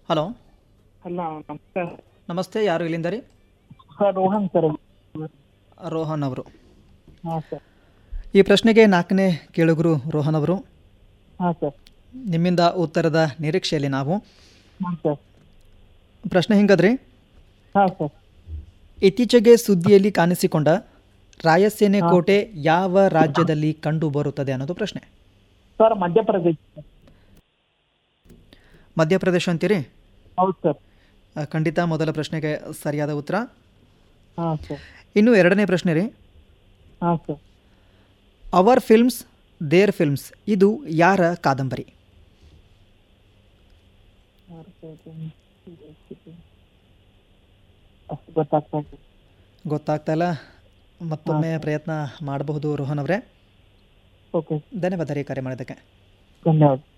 hello ಅಲ್ಲ ನಮಸ್ಕಾರ ನಮಸ್ತೆ ಯಾರು ಇಲ್ಲಿಂದ ರೀ ಸರ್ ರೋಹನ್ ಸರ್ ರೋಹನ್ ಅವರು ಹಾಂ ಸರ್ ಈ ಪ್ರಶ್ನೆಗೆ ನಾಲ್ಕನೇ ಕೇಳುಗರು ರೋಹನ್ ಅವರು ಹಾಂ ಸರ್ ನಿಮ್ಮಿಂದ ಉತ್ತರದ ನಿರೀಕ್ಷೆಯಲ್ಲಿ ನಾವು ಹಾಂ ಸರ್ ಪ್ರಶ್ನೆ ಹಿಂಗದ್ರಿ ಹಾಂ ಸರ್ ಇತ್ತೀಚೆಗೆ ಸುದ್ದಿಯಲ್ಲಿ ಕಾಣಿಸಿಕೊಂಡ ರಾಯಸೇನೆ ಕೋಟೆ ಯಾವ ರಾಜ್ಯದಲ್ಲಿ ಕಂಡು ಬರುತ್ತದೆ ಅನ್ನೋದು ಪ್ರಶ್ನೆ ಸರ್ ಮಧ್ಯಪ್ರದೇಶ ಸರ್ ಮಧ್ಯಪ್ರದೇಶ ಅಂತೀರಿ ಹೌದು ಸರ್ ಆ, ಖಂಡಿತ ಮೊದಲ ಪ್ರಶ್ನೆಗೆ ಸರಿಯಾದ ಉತ್ತರ ಹಾಂ ಸರ್ ಇನ್ನು ಎರಡನೇ ಪ್ರಶ್ನೆ ರೀ ಹಾಂ sir our films their films ಇದು ಯಾರ ಕಾದಂಬರಿ ಅಷ್ಟು ಗೊತ್ತಾಗ್ತಾ ಇದೆ ಗೊತ್ತಾಗ್ತಾ ಇಲ್ಲ ಮತ್ತೊಮ್ಮೆ ಪ್ರಯತ್ನ ಮಾಡಬಹುದು ರೋಹನ್ ಅವರೇ ಓಕೆ ಧನ್ಯವಾದ ರೀ ಕರೆ ಮಾಡಿದ್ದಕ್ಕೆ ಧನ್ಯವಾದ